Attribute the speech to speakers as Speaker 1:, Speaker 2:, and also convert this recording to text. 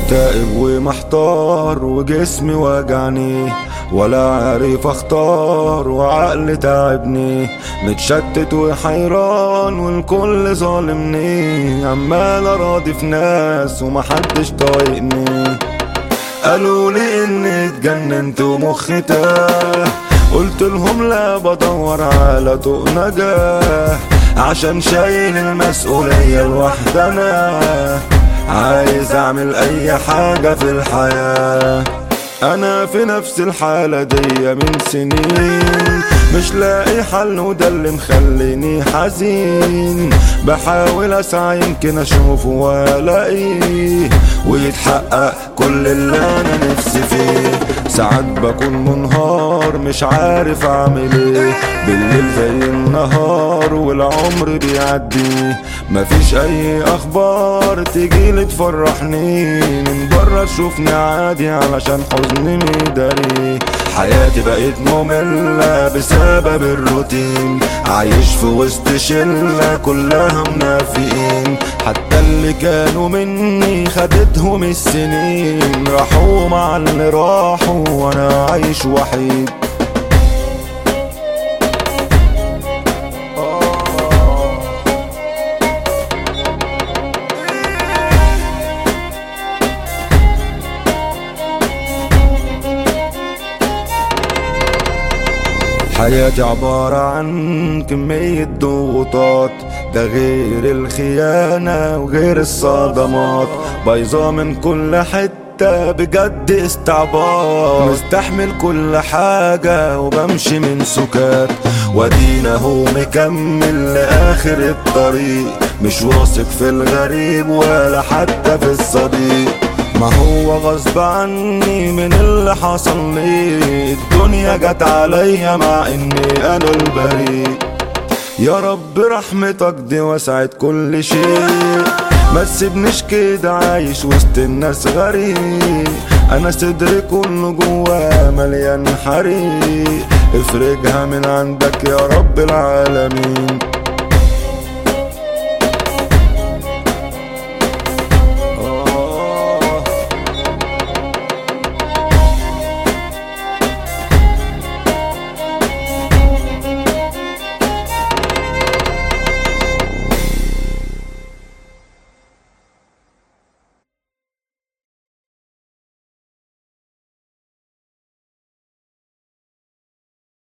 Speaker 1: تائب ومحتار وجسمي واجعني ولا عارف اختار وعقلي تعبني متشتت وحيران والكل ظالمني عمال اراضي في ناس ومحدش طايقني قالوا لي اني اتجننت ومخي تاه قلت لهم لا بدور على طوق نجاة عشان شايل المسؤولية لوحدنا عايز اعمل اي حاجة في الحياة انا في نفس الحالة دي من سنين مش لاقي حل وده اللي مخليني حزين بحاول اسعى يمكن اشوفه والاقيه ويتحقق كل اللي انا نفسي فيه ساعات بكون منهار مش عارف اعمل ايه بالليل زي النهار والعمر بيعدي مفيش اي اخبار تجيلي تفرحني من بره تشوفني عادي علشان حزني مداري حياتي بقت مملة بسبب الروتين عايش في وسط شلة كلها منافقين حتى اللي كانوا مني خدتهم السنين راحوا مع اللي راحوا وانا عايش وحيد حياتي عبارة عن كمية ضغوطات ده غير الخيانة وغير الصدمات بايظة من كل حتة بجد استعباط مستحمل كل حاجة وبمشي من سكات وادينا هو مكمل لآخر الطريق مش واثق في الغريب ولا حتى في الصديق ما هو غصب عني من اللي حصل لي الدنيا جت عليا مع اني انا البريء يا رب رحمتك دي وسعت كل شيء ما تسيبنيش كده عايش وسط الناس غريب انا صدري كله جواه مليان حريق افرجها من عندك يا رب العالمين